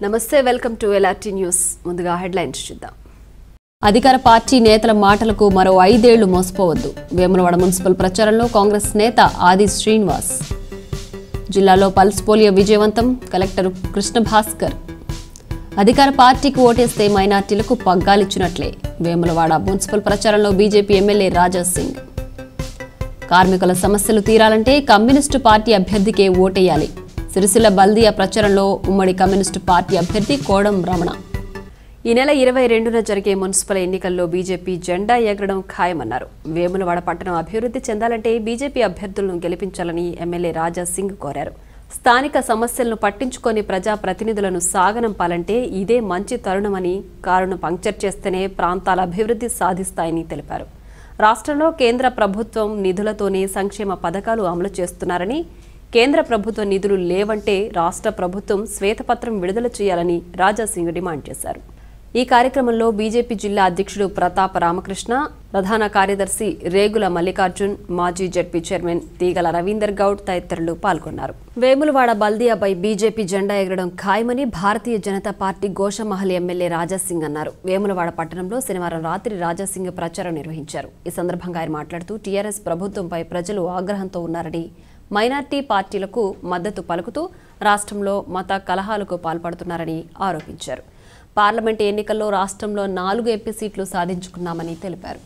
నమస్తే welcome to LRT news ముందుగా headlines చూద్దాం అధికార పార్టీ నేతల మాటలకు మరో ఐదేళ్లు మోసపోవద్దు వేములవాడ మున్సిపల్ ప్రచారంలో కాంగ్రెస్ నేత ఆది శ్రీనివాస్ జిల్లాలో పల్స్ పోలియో విజయవంతం కలెక్టర్ కృష్ణ భాస్కర్ అధికార పార్టీకి ఓటేస్తే మైనార్టీలకు పగ్గాలిచ్చినట్లే వేములవాడ మున్సిపల్ ప్రచారంలో బీజేపీ ఎమ్మెల్యే రాజా సింగ్ కార్మికుల సమస్యలు తీరాలంటే కమ్యూనిస్టు పార్టీ అభ్యర్థికే ఓటేయాలి సిరిసిల్ల బల్దియా ప్రచారంలో ఉమ్మడి కమ్యూనిస్టు పార్టీ అభ్యర్థి కోడం రమణ ఈ నెల ఇరవై రెండున జరిగే మున్సిపల్ ఎన్నికల్లో బీజేపీ జెండా ఎగరడం ఖాయమన్నారు వేములవాడ పట్టణం అభివృద్ధి చెందాలంటే బీజేపీ అభ్యర్థులను గెలిపించాలని ఎమ్మెల్యే రాజా సింగ్ కోరారు స్థానిక సమస్యలను పట్టించుకొని ప్రజా ప్రతినిధులను సాగనంపాలంటే ఇదే మంచి తరుణమని కారును పంక్చర్ చేస్తేనే ప్రాంతాల అభివృద్ధి సాధిస్తాయని తెలిపారు రాష్ట్రంలో కేంద్ర ప్రభుత్వం నిధులతోనే సంక్షేమ పథకాలు అమలు చేస్తున్నారని కేంద్ర ప్రభుత్వ నిధులు లేవంటే రాష్ట్ర ప్రభుత్వం శ్వేతపత్రం విడుదల చేయాలని రాజా సింగ్ డిమాండ్ చేశారు ఈ కార్యక్రమంలో బీజేపీ జిల్లా అధ్యక్షుడు ప్రతాప రామకృష్ణ ప్రధాన కార్యదర్శి రేగుల మల్లికార్జున్ మాజీ జడ్పీ చైర్మన్ తీగల రవీందర్ గౌడ్ తదితరులు పాల్గొన్నారు వేములవాడ బల్దియాపై బీజేపీ జెండా ఎగరడం ఖాయమని భారతీయ జనతా పార్టీ గోషమహల్ ఎమ్మెల్యే రాజాసింగ్ అన్నారు వేములవాడ పట్టణంలో శనివారం రాత్రి రాజాసింగ్ ప్రచారం నిర్వహించారు ఈ సందర్భంగా ఆయన మాట్లాడుతూ టీఆర్ఎస్ ప్రభుత్వంపై ప్రజలు ఆగ్రహంతో ఉన్నారని మైనార్టీ పార్టీలకు మద్దతు పలుకుతూ రాష్ట్రంలో మత కలహాలకు పాల్పడుతున్నారని ఆరోపించారు పార్లమెంటు ఎన్నికల్లో రాష్ట్రంలో నాలుగు ఎంపీ సీట్లు సాధించుకున్నామని తెలిపారు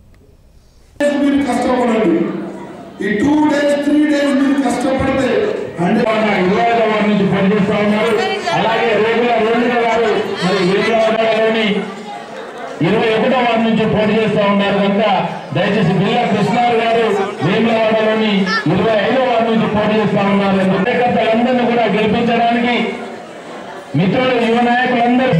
మీరు కష్టపడండి ఈ టూ డేస్ త్రీ డేస్ మీరు కష్టపడితే హండ్రెడ్ ఇరవై ఐదో వార్డు నుంచి పనిచేస్తా ఉన్నారు అలాగే రేగుల రోడ్ల గారు మరి వేములవాడలోని ఇరవై ఒకటో వార్డు నుంచి పోటీ చేస్తా ఉన్నారు కనుక దయచేసి బిల్లా కృష్ణారు గారు వేములవాడలోని ఇరవై ఐదో వార్డు నుంచి పోటీ చేస్తా ఉన్నారు కార్యకర్తలందరినీ కూడా గెలిపించడానికి మిత్రులు యువ నాయకులందరూ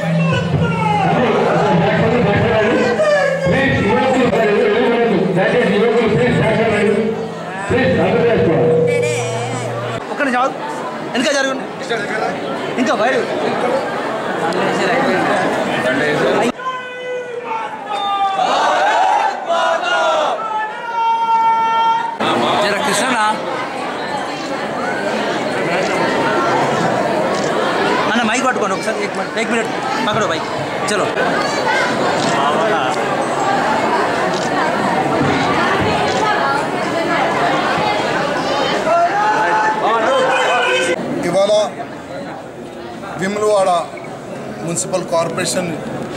ప్లీజ్ యువకులు దయచేసి యువకులు ప్లీజ్ సాక్షి ప్లీజ్ అర్థం చేసుకోవాలి ఒక్కడ చాలు వెనక జరగండి ఇంకా బయట జర కృష్ణనా అన్న మైక్ పట్టుకోండి ఒకసారి एक मिनट एक मिनट पकड़ो भाई चलो ఇవాళ విమలవాడ మున్సిపల్ కార్పొరేషన్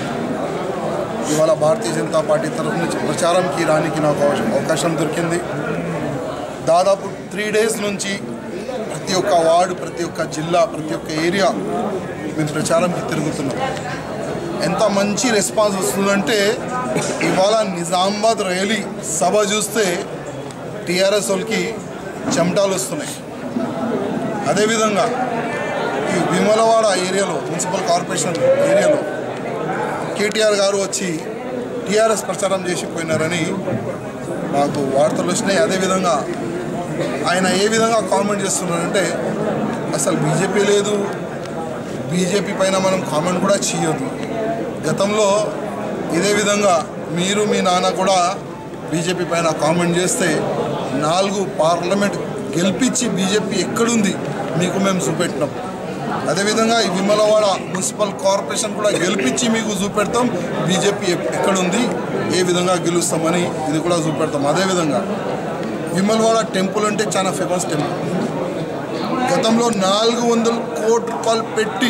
ఇవాళ భారతీయ జనతా పార్టీ తరఫు నుంచి ప్రచారంకి రానికి నాకు అవకాశం- అవకాశం దొరికింది దాదాపు త్రీ డేస్ నుంచి ప్రతి ఒక్క వార్డు ప్రతి ఒక్క జిల్లా ప్రతి ఒక్క ఏరియా మేము ప్రచారంకి తిరుగుతున్నాం ఎంత మంచి రెస్పాన్స్ వస్తుందంటే ఇవాళ నిజామాబాద్ ర్యాలీ సభ చూస్తే టీఆర్ఎస్ వాళ్ళకి చెమటాలు వస్తున్నాయి అదేవిధంగా ఈ విమలవాడ ఏరియాలో మున్సిపల్ కార్పొరేషన్ ఏరియాలో కేటీఆర్ గారు వచ్చి టీఆర్ఎస్ ప్రచారం చేసి పోయినారని మాకు వార్తలు వచ్చినాయి అదేవిధంగా ఆయన ఏ విధంగా కామెంట్ చేస్తున్నారంటే అసలు బీజేపీ లేదు బీజేపీ పైన మనం కామెంట్ కూడా చేయొద్దు గతంలో ఇదే విధంగా మీరు మీ నాన్న కూడా బీజేపీ పైన కామెంట్ చేస్తే నాలుగు పార్లమెంట్ గెలిపించి బీజేపీ ఎక్కడుంది మీకు మేము చూపెట్టినాం అదేవిధంగా ఈ విమలవాడ మున్సిపల్ కార్పొరేషన్ కూడా గెలిపించి మీకు చూపెడతాం బీజేపీ ఎక్- ఎక్కడుంది ఏ విధంగా గెలుస్తామని ఇది కూడా చూపెడతాం అదేవిధంగా విమలవాడ టెంపుల్ అంటే చాలా ఫేమస్ టెంపుల్ గతంలో నాలుగు వందల కోట్ల రూపాయలు పెట్టి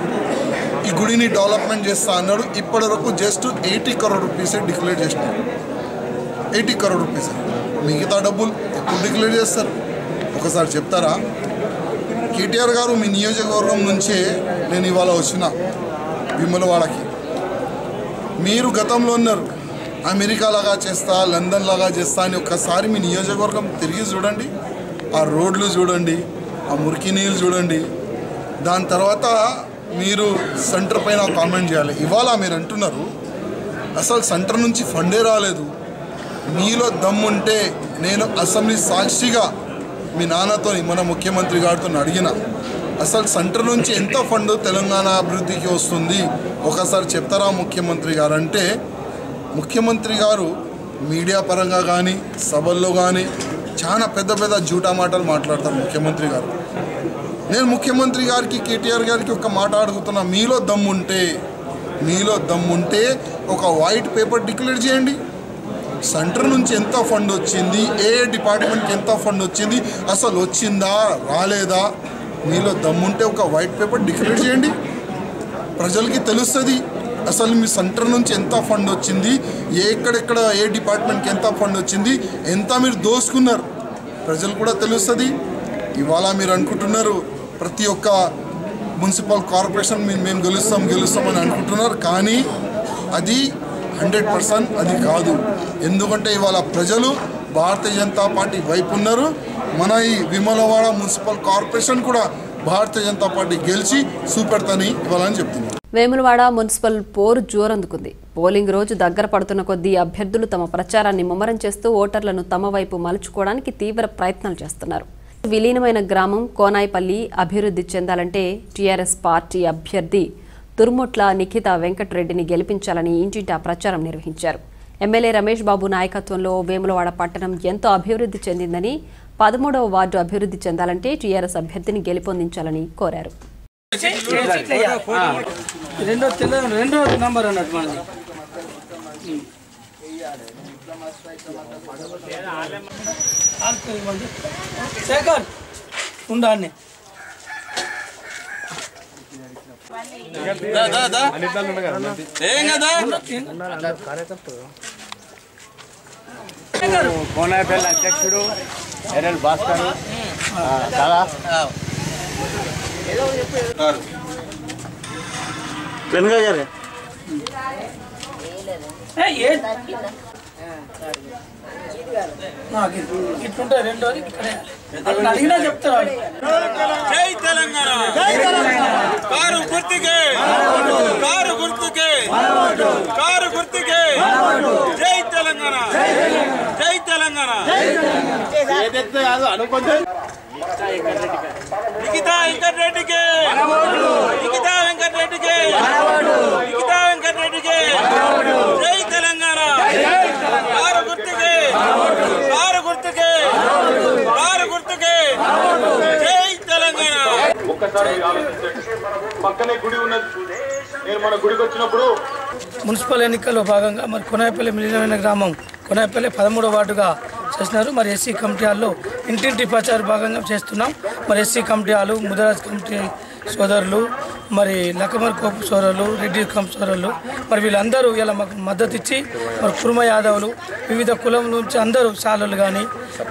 ఈ గుడిని డెవలప్మెంట్ చేస్తా అన్నాడు ఇప్పటి వరకు జస్ట్ ఎయిటీ కరోడ్ రూపీసే డిక్లేర్ చేసినారు ఎయిటీ కరోడ్ రూపీస్ మిగతా డబ్బులు ఎప్పుడు డిక్లేర్ చేస్తారు ఒకసారి చెప్తారా కేటీఆర్ గారు మీ నియోజకవర్గం నుంచే నేను ఇవాళ వచ్చిన విమలవాడకి మీరు గతంలో ఉన్నారు అమెరికా లాగా చేస్తా లండన్ లాగా చేస్తా అని ఒక్కసారి మీ నియోజకవర్గం తిరిగి చూడండి ఆ రోడ్లు చూడండి ఆ మురికి నీళ్ళు చూడండి దాని తర్వాత మీరు సెంటర్ పైన కామెంట్ చేయాలి ఇవాళ మీరు అంటున్నారు అసలు సెంటర్ నుంచి ఫండే రాలేదు మీలో దమ్ముంటే నేను అసెంబ్లీ సాక్షిగా మీ నాన్నతో మన ముఖ్యమంత్రి గారితో అడిగిన అసలు సెంటర్ నుంచి ఎంత ఫండ్ తెలంగాణ అభివృద్ధికి వస్తుంది ఒకసారి చెప్తారా ముఖ్యమంత్రి గారు అంటే ముఖ్యమంత్రి గారు మీడియా పరంగా కానీ సభల్లో కానీ చాలా పెద్ద పెద్ద జూటా మాటలు మాట్లాడతారు ముఖ్యమంత్రి గారు నేను ముఖ్యమంత్రి గారికి కేటీఆర్ గారికి ఒక మాట అడుగుతున్నా మీలో దమ్ముంటే మీలో దమ్ముంటే ఒక వైట్ పేపర్ డిక్లేర్ చేయండి సెంటర్ నుంచి ఎంత ఫండ్ వచ్చింది ఏ డిపార్ట్మెంట్కి ఎంత ఫండ్ వచ్చింది అసలు వచ్చిందా రాలేదా మీలో దమ్ముంటే ఒక వైట్ పేపర్ డిక్లేర్ చేయండి ప్రజలకి తెలుస్తుంది అసలు మీ సెంటర్ నుంచి ఎంత ఫండ్ వచ్చింది ఏ ఎక్కడెక్కడ ఏ డిపార్ట్మెంట్కి ఎంత ఫండ్ వచ్చింది ఎంత మీరు దోసుకున్నారు ప్రజలు కూడా తెలుస్తుంది ఇవాళ మీరు అనుకుంటున్నారు ప్రతి ఒక్క మున్సిపల్ కార్పొరేషన్ మేము మేము గెలుస్తాం గెలుస్తామని అనుకుంటున్నారు కానీ అది హండ్రెడ్ పర్సెంట్ అది కాదు ఎందుకంటే ఇవాళ ప్రజలు భారతీయ జనతా పార్టీ వైపు ఉన్నారు మన ఈ విమలవాడ మున్సిపల్ కార్పొరేషన్ కూడా భారతీయ జనతా పార్టీ గెలిచి చూపెడతాని ఇవ్వాలని చెప్తున్నారు వేములవాడ మున్సిపల్ పోరు జోరందుకుంది పోలింగ్ రోజు దగ్గర పడుతున్న కొద్దీ అభ్యర్థులు తమ ప్రచారాన్ని ముమ్మరం చేస్తూ ఓటర్లను తమ వైపు మలుచుకోవడానికి తీవ్ర ప్రయత్నాలు చేస్తున్నారు విలీనమైన గ్రామం కోనాయిపల్లి అభివృద్ధి చెందాలంటే టీఆర్ఎస్ పార్టీ అభ్యర్థి తుర్ముట్ల నిఖిత వెంకటరెడ్డిని గెలిపించాలని ఇంటింటా ప్రచారం నిర్వహించారు ఎమ్మెల్యే రమేష్ బాబు నాయకత్వంలో వేములవాడ పట్టణం ఎంతో అభివృద్ధి చెందిందని పదమూడవ వార్డు అభివృద్ధి చెందాలంటే టీఆర్ఎస్ అభ్యర్థిని గెలుపొందించాలని కోరారు రెండో తెల్ల రెండో నంబర్ అన్నట్టు మనది ఆల్కో ఇవ్వండి. శేఖర్ ఉండాన్ని కోనాయపల్లి అధ్యక్షుడు ఎన్ఎల్ భాస్కర్ ఆ, కదా వెనుక గారు ఇట్లుంటాయి రెండోది ఇక్కడే అక్కడ అడిగినా చెప్తారు జై తెలంగాణ కారు గుర్తుకే కారు గుర్తుకే కారు గుర్తుకే జై తెలంగాణ జై తెలంగాణ ఏదైతే కాదు అనుకుంటే నిఖితా వెంకటరెడ్డికి నిఖితా వెంకటరెడ్డికి నిఖితా వెంకటరెడ్డికి జై తెలంగాణ కారు గుర్తుకే కారు గుర్తుకే కారు గుర్తుకే జై తెలంగాణ ఒక్కసారి ఆలోచించండి పక్కనే గుడి ఉన్నది నేను మన గుడికి వచ్చినప్పుడు మున్సిపల్ ఎన్నికల్లో భాగంగా మరి కొనాయపల్లి మిలినమైన గ్రామం కొనాయపల్లి పదమూడో వార్డుగా చేసినారు మరి ఎస్సీ కమిటీ హాల్లో ఇంటింటి ప్రచార భాగంగా చేస్తున్నాం మరి SC committee hall Mudiraj committee సోదరులు మరి లక్కమర్ కోపు సోదరులు రెడ్డి కం సోదరులు మరి వీళ్ళందరూ ఇలా మాకు మద్దతు ఇచ్చి మరి కుర్మ యాదవులు వివిధ కులం నుంచి అందరూ శాలలు కానీ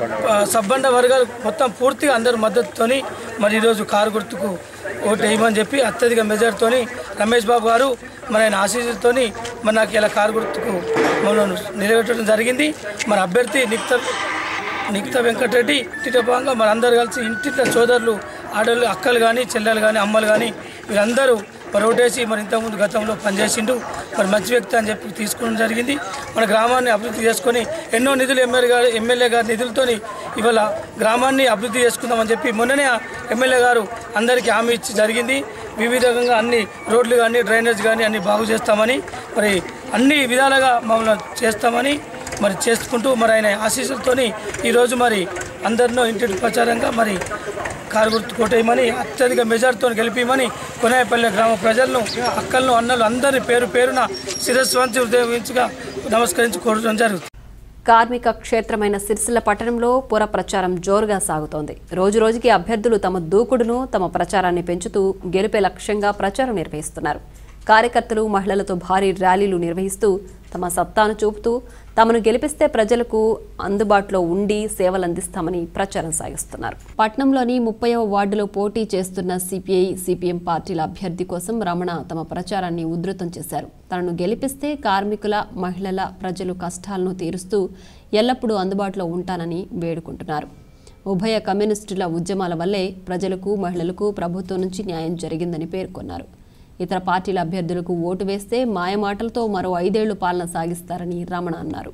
సబ్బండ వర్గాలు మొత్తం పూర్తిగా అందరూ మద్దతుతోని మరి ఈరోజు కారు గుర్తుకు ఓటు వేయమని చెప్పి అత్యధిక మెజార్టీతోని రమేష్ బాబు గారు మరి ఆయన ఆశీస్సులతోని మరి నాకు ఇలా కారు గుర్తుకు మమ్మల్ని నిలబెట్టడం జరిగింది మరి అభ్యర్థి నిక్త నిక్త వెంకటరెడ్డి ఇంటితో భాగంగా మరి అందరు కలిసి ఇంటింట సోదరులు ఆడవాళ్ళు అక్కలు కానీ చెల్లెలు కానీ అమ్మలు కానీ వీళ్ళందరూ మరి ఓటేసి మరి ఇంతకుముందు గతంలో పనిచేసిండు మరి మంచి వ్యక్తి అని చెప్పి తీసుకోవడం జరిగింది మన గ్రామాన్ని అభివృద్ధి చేసుకొని ఎన్నో నిధులు ఎమ్మెల్యే గారు ఎమ్మెల్యే గారి నిధులతోని ఇవాళ గ్రామాన్ని అభివృద్ధి చేసుకుందామని చెప్పి మొన్ననే ఆ ఎమ్మెల్యే గారు అందరికీ హామీ ఇచ్చి జరిగింది వివిధంగా అన్ని రోడ్లు కానీ డ్రైనేజ్ కానీ అన్ని బాగు చేస్తామని మరి అన్ని విధాలుగా మమ్మల్ని చేస్తామని మరి చేసుకుంటూ మరి ఆయన ఆశీస్సులతోని ఈరోజు మరి అందరినో ఇంటి ప్రచారంగా మరి కారు గుర్తు కొట్టేయమని అత్యధిక మెజార్టీతో గెలిపిమని కొనాయపల్లె గ్రామ ప్రజలను అక్కలను అన్నలు అందరి పేరు పేరున శిరస్సు వంచి ఉదయించుగా నమస్కరించి కోరడం జరుగుతుంది కార్మిక క్షేత్రమైన సిరిసిల్ల పట్టణంలో పుర ప్రచారం జోరుగా సాగుతోంది రోజు రోజుకి అభ్యర్థులు తమ దూకుడును తమ ప్రచారాన్ని పెంచుతూ గెలిపే లక్ష్యంగా ప్రచారం నిర్వహిస్తున్నారు కార్యకర్తలు మహిళలతో భారీ ర్యాలీలు నిర్వహిస్తూ తమ సత్తాను చూపుతూ తమను గెలిపిస్తే ప్రజలకు అందుబాటులో ఉండి సేవలందిస్తామని ప్రచారం సాగిస్తున్నారు పట్నంలోని ముప్పైవ వార్డులో పోటీ చేస్తున్న సిపిఐ సిపిఎం పార్టీల అభ్యర్థి కోసం రమణ తమ ప్రచారాన్ని ఉధృతం చేశారు తనను గెలిపిస్తే కార్మికుల మహిళల ప్రజలు కష్టాలను తీరుస్తూ ఎల్లప్పుడూ అందుబాటులో ఉంటానని వేడుకుంటున్నారు ఉభయ కమ్యూనిస్టుల ఉద్యమాల వల్లే ప్రజలకు మహిళలకు ప్రభుత్వం నుంచి న్యాయం జరిగిందని పేర్కొన్నారు ఇతర పార్టీల అభ్యర్థులకు ఓటు వేస్తే మాయమాటలతో మరో ఐదేళ్లు పాలన సాగిస్తారని రమణ అన్నారు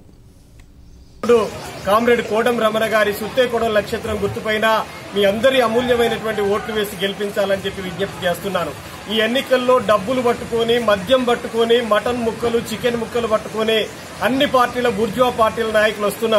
ఇప్పుడు కామ్రేడ్ కోటం రమణ గారి సుత్తేకోడం నక్షత్రం గుర్తుపైన మీ అందరి అమూల్యమైనటువంటి ఓట్లు వేసి గెలిపించాలని చెప్పి విజ్ఞప్తి చేస్తున్నాను ఈ ఎన్నికల్లో డబ్బులు పట్టుకొని మద్యం పట్టుకొని మటన్ ముక్కలు చికెన్ ముక్కలు పట్టుకొని అన్ని పార్టీల బుర్జువా పార్టీల నాయకులు వస్తున్నారు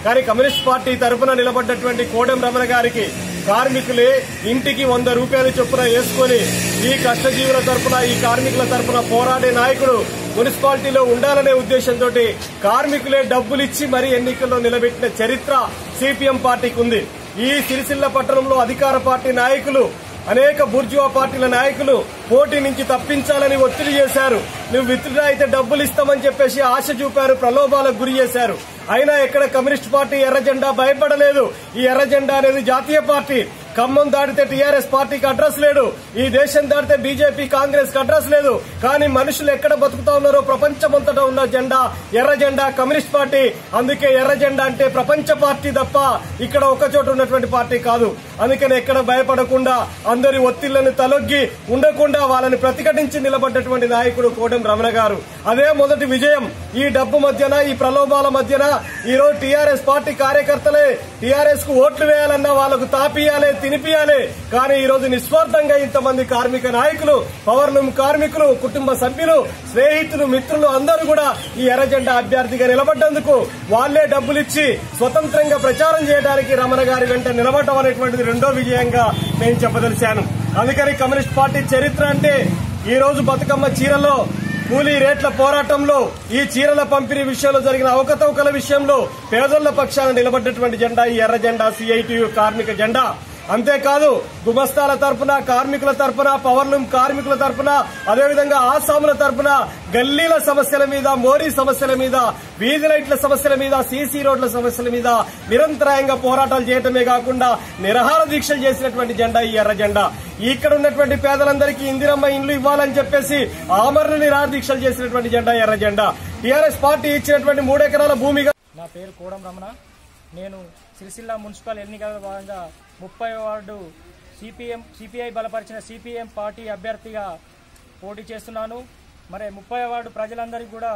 కానీ కమ్యూనిస్ట్ పార్టీ తరఫున నిలబడ్డటువంటి కోడెం రమణ గారికి కార్మికులే ఇంటికి వంద రూపాయలు చొప్పున వేసుకొని ఈ కష్టజీవుల తరపున ఈ కార్మికుల తరపున పోరాడే నాయకుడు మున్సిపాలిటీలో ఉండాలనే ఉద్దేశంతో కార్మికులే డబ్బులిచ్చి మరీ ఎన్నికల్లో నిలబెట్టిన చరిత్ర సిపిఎం పార్టీకి ఉంది ఈ సిరిసిల్ల పట్టణంలో అధికార పార్టీ నాయకులు అనేక బూర్జువా పార్టీల నాయకులు పోటీ నుంచి తప్పించాలని ఒత్తిడి చేశారు నువ్వు విత్డ్రా అయితే డబ్బులు ఇస్తామని చెప్పేసి ఆశ చూపారు ప్రలోభాలకు గురి చేశారు అయినా ఎక్కడ కమ్యూనిస్ట్ పార్టీ ఎర్ర జెండా భయపడలేదు ఈ ఎర్ర జెండా అనేది జాతీయ పార్టీ ఖమ్మం దాటితే టీఆర్ఎస్ పార్టీకి అడ్రస్ లేడు ఈ దేశం దాటితే బీజేపీ కాంగ్రెస్ కి అడ్రస్ లేదు కానీ మనుషులు ఎక్కడ బతుకుతా ఉన్నారో ప్రపంచమంతటా ఉన్న జెండా ఎర్ర జెండా కమ్యూనిస్ట్ పార్టీ అందుకే ఎర్ర జెండా అంటే ప్రపంచ పార్టీ తప్ప ఇక్కడ ఒక చోట ఉన్నటువంటి పార్టీ కాదు అందుకని ఎక్కడ భయపడకుండా అందరి ఒత్తిళ్లను తలొగ్గి ఉండకుండా వాళ్ళని ప్రతిఘటించి నిలబడ్డటువంటి నాయకుడు కోటం రమణ గారు అదే మొదటి విజయం ఈ డబ్బు మధ్యన ఈ ప్రలోభాల మధ్యన ఈ రోజు టీఆర్ఎస్ పార్టీ కార్యకర్తలే టీఆర్ఎస్ కు ఓట్లు వేయాలన్నా వాళ్ళకు తాపియాలే తినిపియాలి కానీ ఈ రోజు నిస్వార్థంగా ఇంతమంది కార్మిక నాయకులు పవర్ లూమ్ కార్మికులు కుటుంబ సభ్యులు స్నేహితులు మిత్రులు అందరూ కూడా ఈ ఎర్రజెండా అభ్యర్థిగా నిలబడ్డందుకు వాళ్లే డబ్బులిచ్చి స్వతంత్రంగా ప్రచారం చేయడానికి రమణ గారి వెంట నిలబడటం అనేటువంటిది రెండో విజయంగా నేను చెప్పదలిచాను అందుకని కమ్యూనిస్ట్ పార్టీ చరిత్ర అంటే ఈ రోజు బతుకమ్మ చీరలో కూలీ రేట్ల పోరాటంలో ఈ చీరల పంపిణీ విషయంలో జరిగిన అవకతవకల విషయంలో పేదోళ్ల పక్షాన నిలబడ్డటువంటి జెండా ఈ ఎర్ర జెండా సిఐటియు కార్మిక జెండా అంతేకాదు గుమస్తాల తరపున కార్మికుల తరపున పవర్లూమ్ కార్మికుల తరపున అదేవిధంగా ఆసాముల తరపున గల్లీల సమస్యల మీద మోరీ సమస్యల మీద వీధి లైట్ల సమస్యల మీద సీసీ రోడ్ల సమస్యల మీద నిరంతరాయంగా పోరాటాలు చేయటమే కాకుండా నిరహార దీక్షలు చేసినటువంటి జెండా ఈ ఎర్ర జెండా ఇక్కడ ఉన్నటువంటి పేదలందరికీ ఇందిరమ్మ ఇండ్లు ఇవ్వాలని చెప్పేసి ఆమరణ నిరాహార దీక్షలు చేసినటువంటి జెండా ఎర్ర జెండా టీఆర్ఎస్ పార్టీ ఇచ్చినటువంటి మూడెకరాల భూమిగా నా పేరు కోడం రమణ నేను సిరిసిల్ల మున్సిపల్ ఎన్నికల భాగంగా ముప్పై వార్డు సిపిఎం సిపిఐ బలపరిచిన సిపిఎం పార్టీ అభ్యర్థిగా పోటీ చేస్తున్నాను మరి ముప్పై వార్డు ప్రజలందరికీ కూడా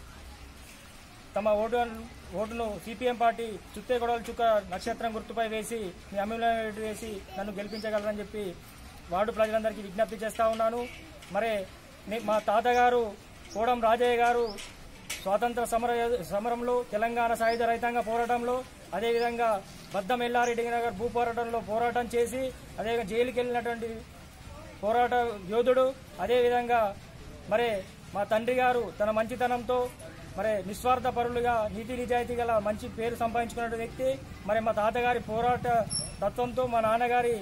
తమ ఓటు ఓటును సిపిఎం పార్టీ చుత్తే గొడవల చుక్క నక్షత్రం గుర్తుపై వేసి మీ అమూల్యమైన ఓటు వేసి నన్ను గెలిపించగలరని చెప్పి వార్డు ప్రజలందరికీ విజ్ఞప్తి చేస్తా ఉన్నాను మరి నే- మా తాతగారు కోడం రాజయ్య గారు స్వాతంత్ర సమర సమరంలో తెలంగాణ సాయుధ రైతాంగ పోరాటంలో అదేవిధంగా బద్దం ఎల్లారెడ్డి నగర్ భూ పోరాటంలో పోరాటం చేసి అదేవిధంగా జైలుకి వెళ్ళినటువంటి పోరాట యోధుడు అదేవిధంగా మరి మా తండ్రి గారు తన మంచితనంతో మరి నిస్వార్థ పరులుగా నీతి నిజాయితీ గల మంచి పేరు సంపాదించుకున్న వ్యక్తి మరి మా తాతగారి పోరాట తత్వంతో మా నాన్నగారి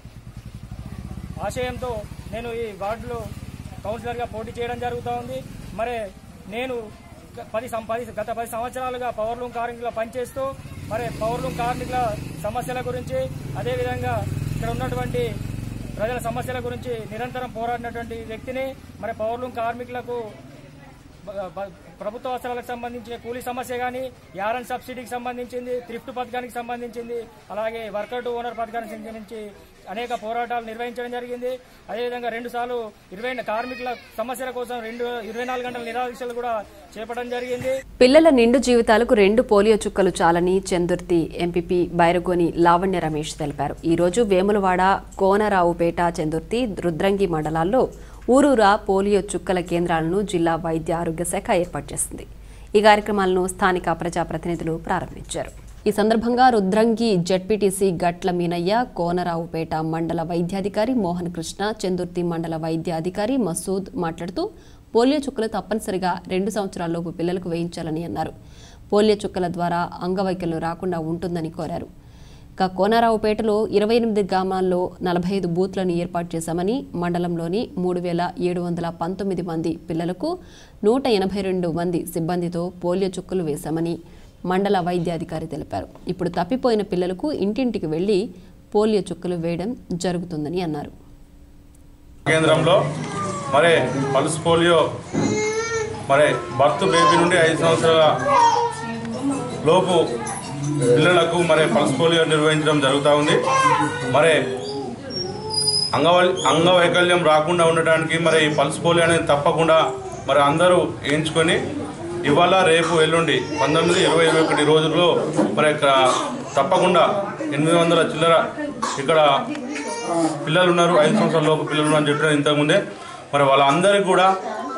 ఆశయంతో నేను ఈ వార్డులో కౌన్సిలర్గా పోటీ చేయడం జరుగుతూ ఉంది మరి నేను గ- పది సం- పది గత పది సంవత్సరాలుగా పవర్లూమ్ కార్మికులుగా పనిచేస్తూ మరి పవర్లూమ్ కార్మికుల సమస్యల గురించి అదేవిధంగా ఇక్కడ ఉన్నటువంటి ప్రజల సమస్యల గురించి నిరంతరం పోరాడినటువంటి వ్యక్తిని మరి పవర్లూమ్ కార్మికులకు బ- బ- ప్రభుత్వ అవసరాలకు సంబంధించిన కూలీ సమస్య కానీ యారన్ సబ్సిడీకి సంబంధించింది థ్రిఫ్ట్ పథకానికి సంబంధించింది అలాగే వర్కర్ టు ఓనర్ పథకానికి సంబంధించి అనేక పోరాటాలు నిర్వహించడం జరిగింది అదేవిధంగా రెండు సార్లు ఇరవై కార్మికుల సమస్యల కోసం రెండు ఇరవై నాలుగు గంటల నిరాదీక్షలు కూడా చేపట్టడం జరిగింది పిల్లల నిండు జీవితాలకు రెండు పోలియో చుక్కలు చాలని చందుర్తి ఎంపీపీ బైరగోని లావణ్య రమేష్ తెలిపారు ఈ రోజు వేములవాడ కోనరావుపేట చందుర్తి రుద్రంగి మండలాల్లో ఊరూరా పోలియో చుక్కల కేంద్రాలను జిల్లా వైద్య ఆరోగ్య శాఖ ఏర్పాటు చేసింది ఈ కార్యక్రమాలను స్థానిక ప్రజాప్రతినిధులు ప్రారంభించారు ఈ సందర్భంగా రుద్రంగి జడ్పీటీసీ గట్ల మీనయ్య కోనరావుపేట మండల వైద్యాధికారి మోహన్ కృష్ణ చందుర్తి మండల వైద్యాధికారి మసూద్ మాట్లాడుతూ పోలియో చుక్కలు తప్పనిసరిగా రెండు సంవత్సరాల్లోపు పిల్లలకు వేయించాలని అన్నారు పోలియో చుక్కల ద్వారా అంగవైకల్యం రాకుండా ఉంటుందని కోరారు ఇక కోనరావుపేటలో ఇరవై ఎనిమిది గ్రామాల్లో నలభై ఐదు బూత్లను ఏర్పాటు చేశామని మండలంలోని మూడు వేల ఏడు వందల పంతొమ్మిది మంది పిల్లలకు నూట ఎనభై రెండు మంది సిబ్బందితో పోలియో చుక్కలు వేశామని మండల వైద్యాధికారి తెలిపారు ఇప్పుడు తప్పిపోయిన పిల్లలకు ఇంటింటికి వెళ్లి పోలియో చుక్కలు వేయడం జరుగుతుందని అన్నారు కేంద్రంలో మరి పల్స్ పోలియో మరి బర్త్ బేబీ నుండి ఐదు సంవత్సరాల లోపు పిల్లలకు మరి పల్స్ పోలియో నిర్వహించడం జరుగుతూ ఉంది మరి అంగవై అంగవైకల్యం రాకుండా ఉండటానికి మరి ఈ పల్స్ పోలియో అనేది తప్పకుండా మరి అందరూ వేయించుకొని ఇవాళ రేపు ఎల్లుండి పంతొమ్మిది ఇరవై ఇరవై ఒకటి రోజుల్లో మరి ఇక్కడ తప్పకుండా ఎనిమిది వందల చిల్లర ఇక్కడ పిల్లలు ఉన్నారు ఐదు సంవత్సరాల లోపు పిల్లలు ఉన్నారు అని చెప్పిన ఇంతకుముందే మరి వాళ్ళందరికీ కూడా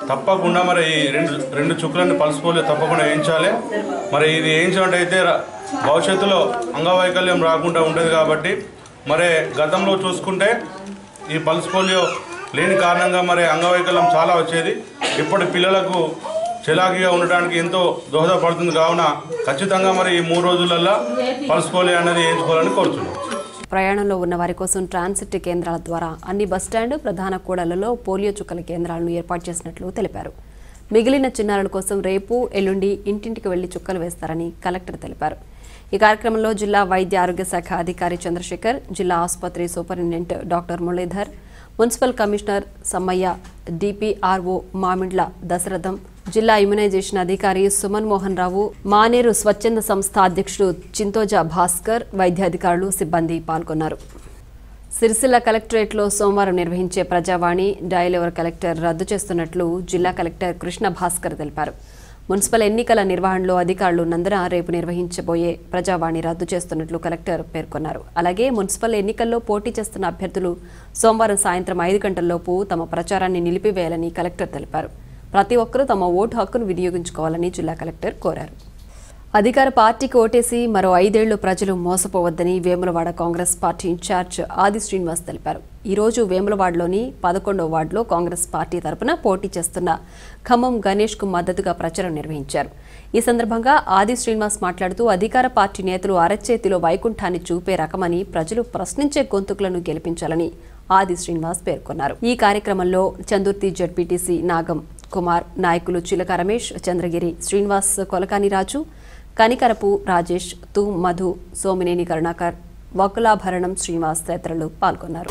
తప్పకుండా మరి ఈ రెండు రెండు చుక్కలను పల్స్ పోలియో తప్పకుండా వేయించాలి మరి ఇది వేయించినట్టయితే ర- భవిష్యత్తులో అంగవైకల్యం రాకుండా ఉండేది కాబట్టి మరి గతంలో చూసుకుంటే ఈ పల్స్ పోలియో లేని కారణంగా మరి అంగవైకల్యం చాలా వచ్చేది ఇప్పటి పిల్లలకు చెలాకిగా ఉండడానికి ఎంతో దోహదపడుతుంది కావున ఖచ్చితంగా మరి ఈ మూడు రోజులలో పల్స్ పోలియో అనేది వేయించుకోవాలని కోరుతున్నాం ప్రయాణంలో ఉన్న వారి కోసం ట్రాన్సిట్ కేంద్రాల ద్వారా అన్ని బస్టాండ్ ప్రధాన కూడళ్లలో పోలియో చుక్కల కేంద్రాలను ఏర్పాటు చేసినట్లు తెలిపారు మిగిలిన చిన్నారుల కోసం రేపు ఎల్లుండి ఇంటింటికి వెళ్లి చుక్కలు వేస్తారని కలెక్టర్ తెలిపారు ఈ కార్యక్రమంలో జిల్లా వైద్య ఆరోగ్య శాఖ అధికారి చంద్రశేఖర్ జిల్లా ఆసుపత్రి superintendent doctor Muralidhar municipal commissioner Sammaiah DPRO Mamindla Dasaratham జిల్లా ఇమ్యునైజేషన్ అధికారి సుమన్ మోహన్ రావు మానేరు స్వచ్ఛంద సంస్థ అధ్యక్షుడు చింతోజా భాస్కర్ వైద్యాధికారులు సిబ్బంది పాల్గొన్నారు సిరిసిల్ల కలెక్టరేట్లో సోమవారం నిర్వహించే ప్రజావాణి డయల్ కలెక్టర్ రద్దు చేస్తున్నట్లు జిల్లా కలెక్టర్ కృష్ణ భాస్కర్ తెలిపారు మున్సిపల్ ఎన్నికల నిర్వహణలో అధికారులు నందున రేపు నిర్వహించబోయే ప్రజావాణి రద్దు చేస్తున్నట్లు కలెక్టర్ పేర్కొన్నారు అలాగే మున్సిపల్ ఎన్నికల్లో పోటీ చేస్తున్న అభ్యర్థులు సోమవారం సాయంత్రం ఐదు గంటల్లోపు తమ ప్రచారాన్ని నిలిపివేయాలని కలెక్టర్ తెలిపారు ప్రతి ఒక్కరూ తమ ఓటు హక్కును వినియోగించుకోవాలని జిల్లా కలెక్టర్ కోరారు అధికార పార్టీకి ఓటేసి మరో ఐదేళ్లు ప్రజలు మోసపోవద్దని వేములవాడ కాంగ్రెస్ పార్టీ ఇన్ఛార్జ్ ఆది శ్రీనివాస్ తెలిపారు ఈ రోజు వేములవాడలోని పదకొండో వార్డులో కాంగ్రెస్ పార్టీ తరపున పోటీ చేస్తున్న ఖమ్మం గణేష్ కు మద్దతుగా ప్రచారం నిర్వహించారు ఈ సందర్భంగా ఆది శ్రీనివాస్ మాట్లాడుతూ అధికార పార్టీ నేతలు అరచేతిలో వైకుంఠాన్ని చూపే రకమని ప్రజలు ప్రశ్నించే గొంతుకులను గెలిపించాలని ఆది శ్రీనివాస్ పేర్కొన్నారు ఈ కార్యక్రమంలో చందుర్తి జడ్పీటీసీ నాగం కుమార్ నాయకులు చిలక రమేష్ చంద్రగిరి శ్రీనివాస్ కొలకాని రాజు కనికరపు రాజేష్ తూ మధు సోమినేని కరుణాకర్ వకులాభరణం శ్రీనివాస్ తదితరులు పాల్గొన్నారు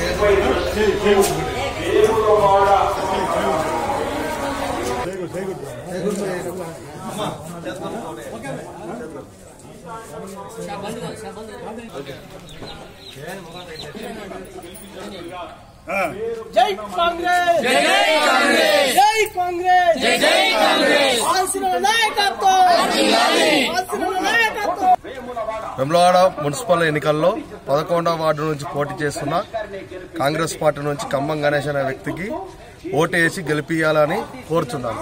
జై కాంగ్రెస్ జై కాంగ్రెస్ జై కాంగ్రెస్ జై జై కాంగ్రెస్ ఆల్సిన నాయకత్వం ఆల్సిన నాయకత్వం వెమ్లవాడ మున్సిపల్ ఎన్నికల్లో పదకొండవ వార్డు నుంచి పోటీ చేస్తున్న కాంగ్రెస్ పార్టీ నుంచి ఖమ్మం గణేష్ అనే వ్యక్తికి ఓటు వేసి గెలిపియాలని కోరుచున్నాను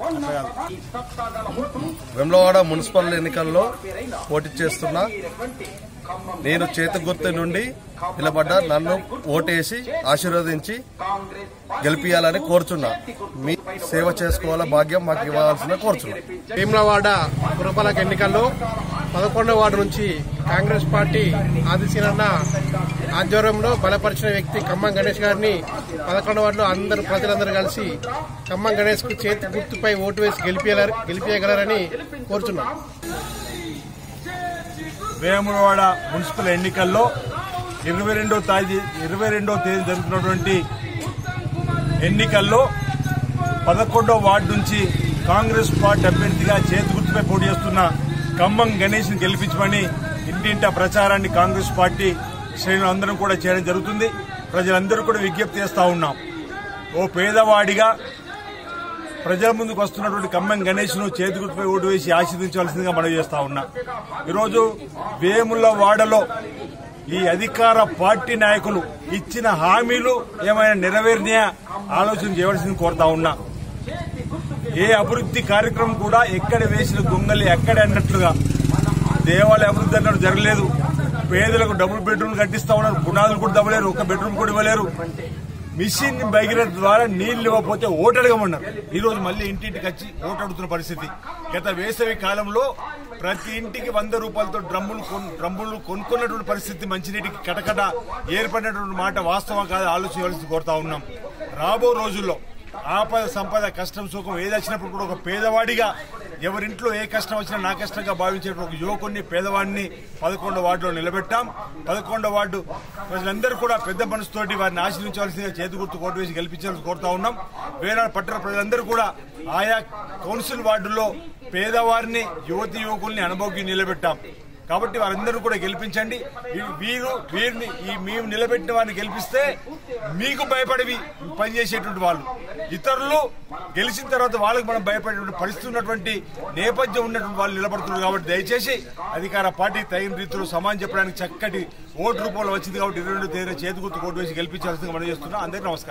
వెమ్లవాడ మున్సిపల్ ఎన్నికల్లో పోటీ చేస్తున్న నేను చేతి గుర్తు నుండి నిలబడ్డ నన్ను ఓటేసి ఆశీర్వదించి గెలిపియాలని కోరుచున్నా మీ సేవ చేసుకోవాల భాగ్యం మాకు ఇవ్వాల్సిన కోరుచున్నా భీమలవాడ పురపాలక ఎన్నికల్లో పదకొండవ వార్డు నుంచి కాంగ్రెస్ పార్టీ ఆదిశీలన్న ఆధ్వర్యంలో బలపరిచిన వ్యక్తి ఖమ్మం గణేష్ గారిని పదకొండవ వార్డులో అందరు ప్రజలందరూ కలిసి ఖమ్మం గణేష్ కు చేతి గుర్తుపై ఓటు వేసి గెలిపేయాల గెలిపేయగలరని కోరుచున్నాం వేములవాడ మున్సిపల్ ఎన్నికల్లో ఇరవై రెండో తేదీ ఇరవై రెండో తేదీ జరుగుతున్నటువంటి ఎన్నికల్లో పదకొండో వార్డు నుంచి కాంగ్రెస్ పార్టీ అభ్యర్థిగా చేతి గుర్తుపై పోటీ చేస్తున్న ఖమ్మం గణేష్ ని గెలిపించమని ఇంటింటా ప్రచారాన్ని కాంగ్రెస్ పార్టీ శ్రేణులు అందరం కూడా చేయడం జరుగుతుంది ప్రజలందరూ కూడా విజ్ఞప్తి చేస్తా ఉన్నాం ఓ పేదవాడిగా ప్రజల ముందుకు వస్తున్నటువంటి ఖమ్మం గణేష్ ను చేతి గుర్తుపై ఓటు వేసి ఆశీర్దించవలసిందిగా మనవి చేస్తా ఉన్నా ఈరోజు వేముల వాడలో ఈ అధికార పార్టీ నాయకులు ఇచ్చిన హామీలు ఏమైనా నెరవేరినాయా ఆలోచన చేయవలసింది కోరుతా ఉన్నా ఏ అభివృద్ధి కార్యక్రమం కూడా ఎక్కడ వేసిన గొంగలి ఎక్కడ అన్నట్లుగా దేవాలయ అభివృద్ధి అన్నట్టు జరగలేదు పేదలకు డబుల్ బెడ్రూమ్ కట్టిస్తా ఉన్నారు పునాదులు కూడా దవ్వలేరు ఒక బెడ్రూమ్ కూడా ఇవ్వలేరు మిషన్ భగీరథ ద్వారా నీళ్లు ఇవ్వకపోతే ఓటు అడగమన్నారు ఈ రోజు మళ్ళీ ఇంటింటికి వచ్చి ఓటు అడుగుతున్న పరిస్థితి గత వేసవి కాలంలో ప్రతి ఇంటికి వంద రూపాయలతో డ్రమ్ములు కొన్- డ్రమ్ములు కొనుక్కున్నటువంటి పరిస్థితి మంచినీటికి కటకట ఏర్పడినటువంటి మాట వాస్తవం కాదు ఆలోచించవలసి కోరుతా ఉన్నాం రాబో రోజుల్లో ఆపద సంపద కష్టం సుఖం ఏది వచ్చినప్పుడు కూడా ఒక పేదవాడిగా ఎవరింట్లో ఏ కష్టం వచ్చినా నా కష్టంగా భావించే ఒక యువకుడిని పేదవాడిని పదకొండో వార్డులో నిలబెట్టాం పదకొండో వార్డు ప్రజలందరూ కూడా పెద్ద మనసుతోటి వారిని ఆశ్రయించవలసిందిగా చేతి గుర్తు కోటు వేసి గెలిపించాలని కోరుతా ఉన్నాం వేరే పట్టణ ప్రజలందరూ కూడా ఆయా కౌన్సిల్ వార్డుల్లో పేదవారిని యువతి యువకుల్ని అనుభోగి నిలబెట్టాం కాబట్టి వారందరూ కూడా గెలిపించండి ఈ- వీరు వీరిని ఈ మేము నిలబెట్టిన వారిని గెలిపిస్తే మీకు భయపడి పనిచేసేటువంటి వాళ్ళు ఇతరులు గెలిచిన తర్వాత వాళ్ళకి మనం భయపడేటువంటి పరిస్థితి ఉన్నటువంటి నేపథ్యం ఉన్నటువంటి వాళ్ళు నిలబడుతున్నారు కాబట్టి దయచేసి అధికార పార్టీ తగిన రీతిలో సమానం చెప్పడానికి చక్కటి ఓటు రూపంలో వచ్చింది కాబట్టి ఇరవై రెండు తేదీన చేతి గుర్తు కోటు వేసి గెలిపించాల్సిందిగా మనం చేస్తున్నాం అందరికీ నమస్కారాలు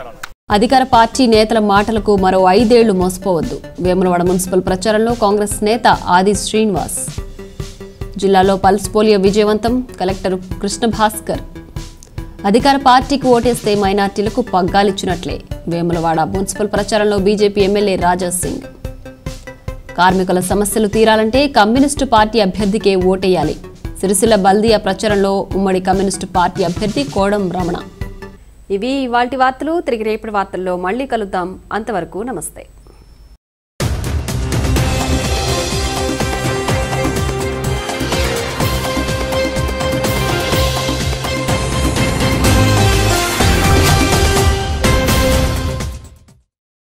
అధికార పార్టీ నేతల మాటలకు మరో ఐదేళ్లు మోసపోవద్దు వేములవాడ మున్సిపల్ ప్రచారంలో కాంగ్రెస్ నేత ఆది శ్రీనివాస్ జిల్లాలో పల్స్ పోలియో విజయవంతం కలెక్టర్ కృష్ణ భాస్కర్ అధికార పార్టీకి ఓటేస్తే మైనార్టీలకు పగ్గాలిచ్చినట్లే వేములవాడ మున్సిపల్ ప్రచారంలో బీజేపీ ఎమ్మెల్యే రాజా సింగ్ కార్మికుల సమస్యలు తీరాలంటే కమ్యూనిస్టు పార్టీ అభ్యర్థికే ఓటేయాలి సిరిసిల్ల బల్దియా ప్రచారంలో ఉమ్మడి కమ్యూనిస్టు పార్టీ అభ్యర్థి కోడం రమణ ఇవి ఇవాల్టి వార్తలు తిరిగి రేపటి వార్తల్లో మళ్ళీ కలుద్దాం అంతవరకు నమస్తే